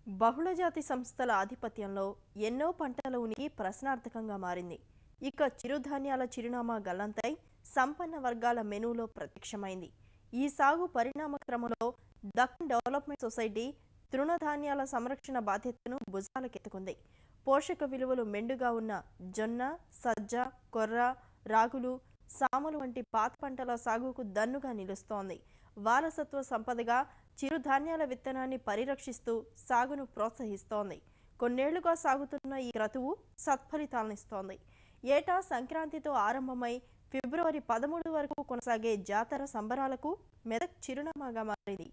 బహుళజాతి సంస్థల ఆధిపత్యంలో ఎన్నో పంటల ఉనికి ప్రశ్నార్థకంగా మారింది ఇక చిరుధాన్యాల చిరునామా గల్లంతై సంపన్న వర్గాల మెనూలో ప్రత్యక్షమైంది ఈ సాగు పరిణామ క్రమంలో దక్కన్ డెవలప్మెంట్ సొసైటీ తృణధాన్యాల సంరక్షణ బాధ్యతను భుజాలకెత్తుకుంది పోషక విలువలు మెండుగా ఉన్న జొన్న సజ్జ కొర్ర రాగులు సామలు వంటి పాత పంటల సాగుకు దన్నుగా నిలుస్తోంది వారసత్వ సంపదగా చిరుధాన్యాల విత్తనాన్ని పరిరక్షిస్తూ సాగును ప్రోత్సహిస్తోంది కొన్నేళ్లుగా సాగుతున్న ఈ క్రతువు సత్ఫలితాలనిస్తోంది ఏటా సంక్రాంతితో ఆరంభమై ఫిబ్రవరి పదమూడు వరకు కొనసాగే జాతర సంబరాలకు మెదక్ చిరునామాగా మారింది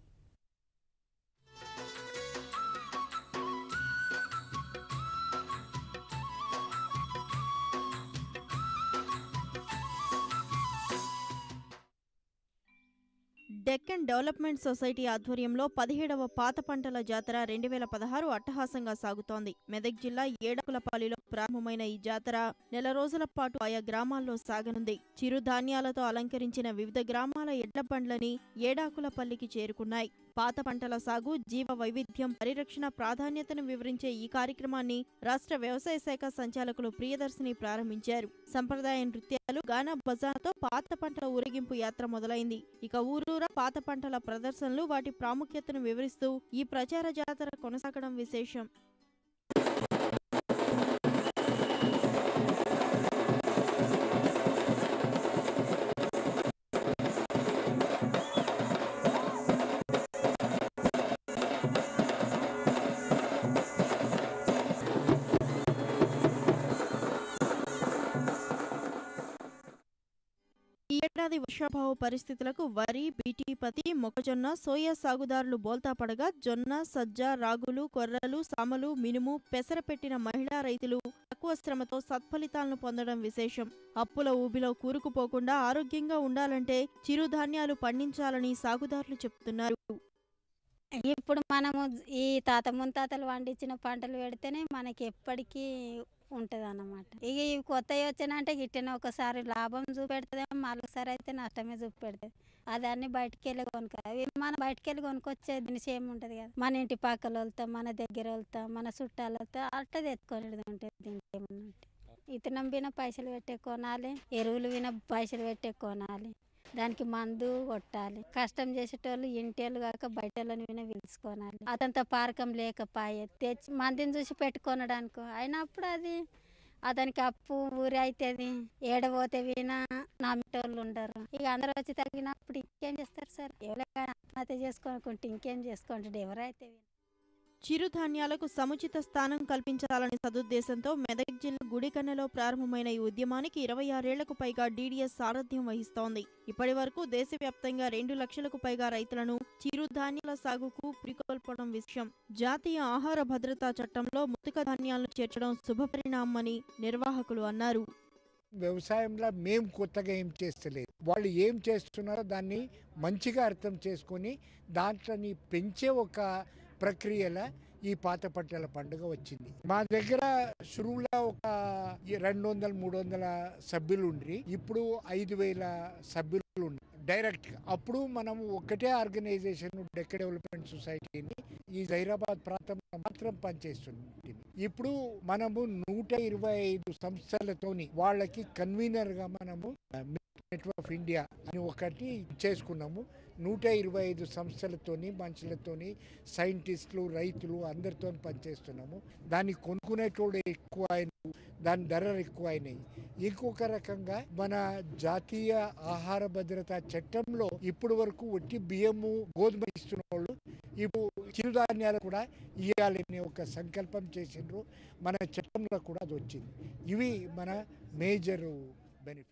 డెక్కన్ డెవలప్మెంట్ సొసైటీ ఆధ్వర్యంలో పదిహేడవ పాత పంటల జాతర రెండు వేల పదహారు అట్టహాసంగా సాగుతోంది మెదక్ జిల్లా ఏడకులపాలిలో ప్రారంభమైన ఈ జాతర నెల రోజుల పాటు ఆయా గ్రామాల్లో సాగనుంది చిరుధాన్యాలతో అలంకరించిన వివిధ గ్రామాల ఎడ్ల బండ్లని ఏడాకులపల్లికి చేరుకున్నాయి పాత పంటల సాగు జీవ వైవిధ్యం పరిరక్షణ ప్రాధాన్యతను వివరించే ఈ కార్యక్రమాన్ని రాష్ట్ర వ్యవసాయ శాఖ సంచాలకులు ప్రియదర్శిని ప్రారంభించారు సంప్రదాయ నృత్యాలు గానా బజార్తో పాత పంటల ఊరేగింపు యాత్ర మొదలైంది ఇక ఊరూరా పాత పంటల ప్రదర్శనలు వాటి ప్రాముఖ్యతను వివరిస్తూ ఈ ప్రచార జాతర కొనసాగడం విశేషం ఈ ఏడాది వర్షాభావ పరిస్థితులకు వరి బీటీ పత్తి మొక్కజొన్న సోయా సాగుదారులు బోల్తా పడగా జొన్న సజ్జ రాగులు కొర్రలు సామలు మినుము పెసర పెట్టిన మహిళా రైతులు తక్కువ శ్రమతో సత్ఫలితాలను పొందడం విశేషం అప్పుల ఊబిలో కూరుకుపోకుండా ఆరోగ్యంగా ఉండాలంటే చిరుధాన్యాలు పండించాలని సాగుదారులు చెప్తున్నారు ఇప్పుడు మనము ఈ తాత ముత్తాతలు పండించిన పంటలు పెడితేనే మనకి ఎప్పటికీ ఉంటుంది అన్నమాట ఇక ఇవి కొత్తవి వచ్చినంటే గిట్టిన ఒకసారి లాభం చూపెడుతుంది మరొకసారి అయితే నష్టమే చూపెడుతుంది అది అన్ని బయటికి వెళ్ళి కొనుక్క అవి మనం బయటికి వెళ్ళి కొనుక్కొచ్చే దినిసి ఏమి ఉంటుంది కదా మన ఇంటి పక్కల వెళ్తాం మన దగ్గర వెళ్తాం మన చుట్టాలు వెళ్తాం అట్లా తెచ్చుకునేది ఉంటుంది దీనికి ఏమన్నా ఉంటే ఇతనం విన పైసలు పెట్టే కొనాలి ఎరువులు విన పైసలు పెట్టే కొనాలి దానికి మందు కొట్టాలి కష్టం చేసేటోళ్ళు ఇంటోళ్ళు కాక బయట వాళ్ళని విన పిలుచుకోనాలి అతంత పారకం లేకపాయే తెచ్చి మందిని చూసి పెట్టుకొనడానికో అయినప్పుడు అది అతనికి అప్పు ఊరి అవుతుంది ఏడబోతే వినా నమ్మేటోళ్ళు ఉండరు ఇక అందరూ వచ్చి తగినప్పుడు ఇంకేం చేస్తారు సార్ ఎవరైనా ఆత్మహత్య చేసుకోనుకుంటే ఇంకేం చేసుకుంటాడు ఎవరైతే వినా. చిరుధాన్యాలకు సముచిత స్థానం కల్పించాలనే సదుద్దేశంతో మెదక్ జిల్లా గుడికన్నెలో ప్రారంభమైన ఈ ఉద్యమానికి ఇరవై ఆరేళ్లకు పైగా డీడీఎస్ సారథ్యం వహిస్తోంది ఇప్పటి వరకు దేశవ్యాప్తంగా రెండు లక్షలకు పైగా రైతులను చిరుధాన్యాల సాగుకు ప్రికొల్పడం విషయం జాతీయ ఆహార భద్రతా చట్టంలో ముతక ధాన్యాలను చేర్చడం శుభపరిణామని నిర్వాహకులు అన్నారు వ్యవసాయంలో మేము కొత్తగా ఏం చేస్తలేదు వాళ్ళు ఏం చేస్తున్నారో దాన్ని మంచిగా అర్థం చేసుకొని దాంట్లోని పెంచే ఒక ప్రక్రియల ఈ పాత పంటల పండుగ వచ్చింది మా దగ్గర షురువులో ఒక రెండు వందల మూడు వందల సభ్యులు ఉండ్రి ఇప్పుడు ఐదు వేల సభ్యులు ఉన్నారు డైరెక్ట్ గా అప్పుడు మనం ఒకటే ఆర్గనైజేషన్ డెక్క డెవలప్మెంట్ సొసైటీని ఈ హైదరాబాద్ ప్రాంతంలో మాత్రం పనిచేస్తుంది ఇప్పుడు మనము నూట ఇరవై ఐదు సంస్థలతోని వాళ్ళకి కన్వీనర్ గా మనము నెట్వర్క్ ఆఫ్ ఇండియా అని ఒకటి చేసుకున్నాము నూట ఇరవై ఐదు సంస్థలతోని మనుషులతోని సైంటిస్టులు రైతులు అందరితో పనిచేస్తున్నాము దాన్ని కొనుక్కునేటోడు ఎక్కువ అయిన దాని ధరలు ఎక్కువ అయినాయి ఇంకొక రకంగా మన జాతీయ ఆహార భద్రతా చట్టంలో ఇప్పుడు వరకు ఒట్టి బియ్యము గోధుమ ఇస్తున్న వాళ్ళు ఇప్పుడు చిరుధాన్యాలు కూడా ఇవ్వాలనే ఒక సంకల్పం చేసిండ్రు మన చట్టంలో కూడా అది వచ్చింది ఇవి మన మేజర్ బెనిఫిట్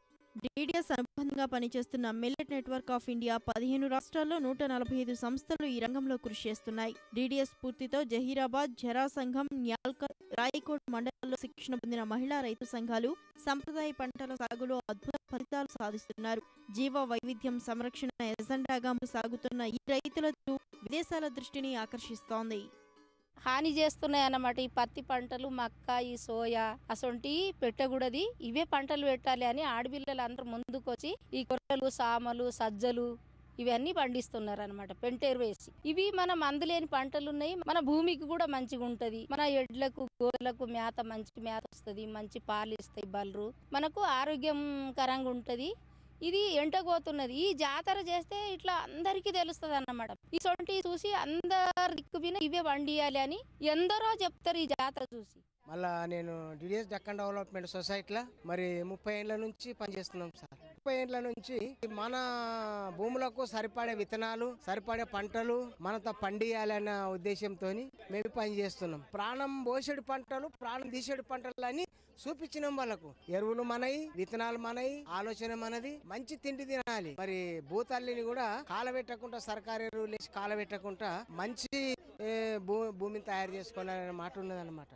డీడీఎస్ అనుబంధంగా పనిచేస్తున్న మిల్లెట్ నెట్వర్క్ ఆఫ్ ఇండియా పదిహేను రాష్ట్రాల్లో నూట నలభై ఐదు సంస్థలు ఈ రంగంలో కృషి చేస్తున్నాయి డీడీఎస్ స్ఫూర్తితో జహీరాబాద్ జరా సంఘం న్యాల్కర్ రాయకోట్ మండలాల్లో శిక్షణ పొందిన మహిళా రైతు సంఘాలు సంప్రదాయ పంటల సాగులో అద్భుత ఫలితాలు సాధిస్తున్నారు జీవ వైవిధ్యం సంరక్షణ ఎజెండాగా సాగుతున్న ఈ రైతులకు విదేశాల దృష్టిని ఆకర్షిస్తోంది హాని చేస్తున్నాయి అన్నమాట ఈ పత్తి పంటలు మక్క ఈ సోయా అసొంటి పెట్టకూడదు ఇవే పంటలు పెట్టాలి అని ఆడపిల్లలు అందరూ ముందుకొచ్చి ఈ కొర్రలు సామలు సజ్జలు ఇవన్నీ పండిస్తున్నారు అనమాట పెంటేరు వేసి ఇవి మన మందులేని పంటలు ఉన్నాయి మన భూమికి కూడా మంచిగా ఉంటది మన ఎడ్లకు గోర్లకు మేత మంచి మేత వస్తుంది మంచి పాలు ఇస్తాయి బలరు మనకు ఆరోగ్యకరంగా ఉంటది ఇది ఎంటగోతున్నది ఈ జాతర చేస్తే ఇట్లా అందరికీ తెలుస్తుంది అన్నమాట ఈ సొంటి చూసి అందరు దిక్కు విన ఇవే వండియాలి అని ఎందరో చెప్తారు ఈ జాతర చూసి మళ్ళా నేను డిడిఎస్ డక్కన్ డెవలప్మెంట్ సొసైటీలో మరి ముప్పై ఏళ్ళ నుంచి పనిచేస్తున్నాం సార్ ముప్పై ఏళ్ళ నుంచి మన భూములకు సరిపడే విత్తనాలు సరిపడే పంటలు మనతో పండియాలన్న ఉద్దేశంతో మేము పని చేస్తున్నాం ప్రాణం పోసేడు పంటలు ప్రాణం తీసేడు పంటలు అని చూపించినాం వాళ్ళకు ఎరువులు మనయి విత్తనాలు మనయి ఆలోచన మనది మంచి తిండి తినాలి మరి భూతల్లిని కూడా కాలబెట్టకుండా సర్కారు ఎరువులు వేసి కాలబెట్టకుండా మంచి ఏ, భూ భూమిని తయారు చేసుకోవాలనే మాట ఉన్నదన్నమాట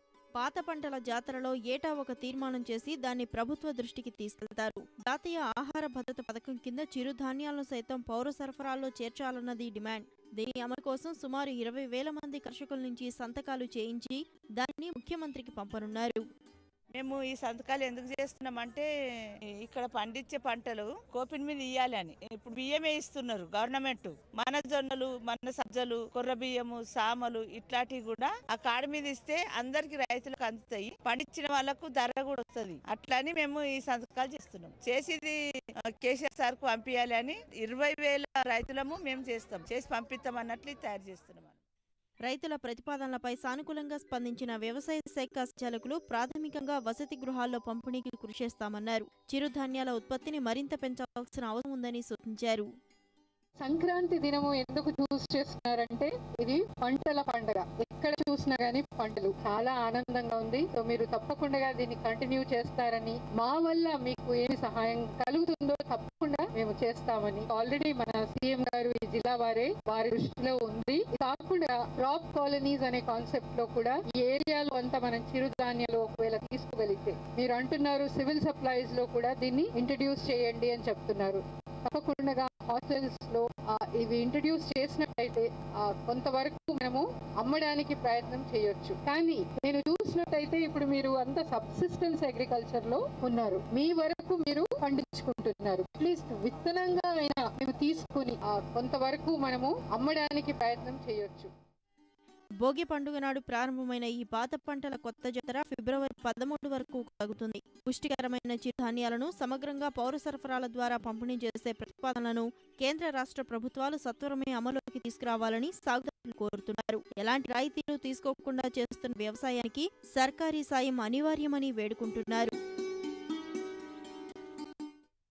పాత పంటల జాతరలో ఏటా ఒక తీర్మానం చేసి దాన్ని ప్రభుత్వ దృష్టికి తీసుకెళ్తారు జాతీయ ఆహార భద్రత పథకం కింద చిరుధాన్యాలను సైతం పౌర సరఫరాల్లో చేర్చాలన్నది డిమాండ్ దీని అమలు కోసం సుమారు ఇరవై వేల మంది కర్షకుల నుంచి సంతకాలు చేయించి దాన్ని ముఖ్యమంత్రికి పంపనున్నారు మేము ఈ సంతకాలు ఎందుకు చేస్తున్నామంటే ఇక్కడ పండించే పంటలు కోపిన్ మీద ఇయ్యాలని ఇప్పుడు బియ్యమే ఇస్తున్నారు గవర్నమెంట్ మన జొన్నలు మన సజ్జలు కొర్ర బియ్యము సామలు ఇట్లాంటివి కూడా ఆ కార్డు మీద ఇస్తే అందరికి రైతులకు అందుతాయి పండించిన వాళ్ళకు ధర కూడా వస్తుంది అట్లని మేము ఈ సంతకాలు చేస్తున్నాం చేసేది ఆ, కేసీఆర్ సార్ కు పంపించాలి అని ఇరవై వేల రైతులము మేము చేస్తాం చేసి పంపిస్తాం అన్నట్లు ఇది తయారు చేస్తున్నాం రైతుల ప్రతిపాదనలపై సానుకూలంగా స్పందించిన వ్యవసాయ శాఖ సంచాలకులు ప్రాథమికంగా వసతి గృహాల్లో పంపిణీకి కృషి చేస్తామన్నారు చిరుధాన్యాల ఉత్పత్తిని మరింత పెంచాల్సిన అవసరం ఉందని సూచించారు సంక్రాంతి దినము ఎందుకు చూస్ చేస్తున్నారంటే ఇది పంటల పండగ ఎక్కడ చూసినా గానీ పంటలు చాలా ఆనందంగా ఉంది సో మీరు తప్పకుండా దీన్ని కంటిన్యూ చేస్తారని మా వల్ల మీకు ఏమి సహాయం కలుగుతుందో తప్పకుండా మేము చేస్తామని ఆల్రెడీ మన సీఎం గారు ఈ జిల్లా వారే వారి దృష్టిలో ఉంది ఇది కాకుండా క్రాప్ కాలనీస్ అనే కాన్సెప్ట్ లో కూడా ఈ ఏరియాలో అంతా మనం చిరుధాన్యాలు ఒకవేళ తీసుకువెళితే మీరు అంటున్నారు సివిల్ సప్లైస్ లో కూడా దీన్ని ఇంట్రడ్యూస్ చేయండి అని చెప్తున్నారు తప్పకుండా హాస్టల్స్ లో ఆ, ఇవి ఇంట్రడ్యూస్ చేసినట్టయితే ఆ, కొంతవరకు మనము అమ్మడానికి ప్రయత్నం చేయొచ్చు కానీ నేను చూసినట్టయితే ఇప్పుడు మీరు అంత సబ్సిస్టెన్స్ అగ్రికల్చర్ లో ఉన్నారు మీ వరకు మీరు పండించుకుంటున్నారు అట్లీస్ట్ విత్తనంగా అయినా మేము తీసుకుని ఆ, కొంతవరకు మనము అమ్మడానికి ప్రయత్నం చేయొచ్చు భోగి పండుగ నాడు ప్రారంభమైన ఈ పాత పంటల కొత్త జాతర ఫిబ్రవరి పదమూడు వరకు సాగుతుంది పుష్టికరమైన చిరుధాన్యాలను సమగ్రంగా పౌర సరఫరాల ద్వారా పంపిణీ చేసే ప్రతిపాదనలను కేంద్ర రాష్ట్ర ప్రభుత్వాలు సత్వరమే అమలులోకి తీసుకురావాలని సాగుదారులు కోరుతున్నారు ఎలాంటి రాయితీలు తీసుకోకుండా చేస్తున్న వ్యవసాయానికి సర్కారీ సాయం అనివార్యమని వేడుకుంటున్నారు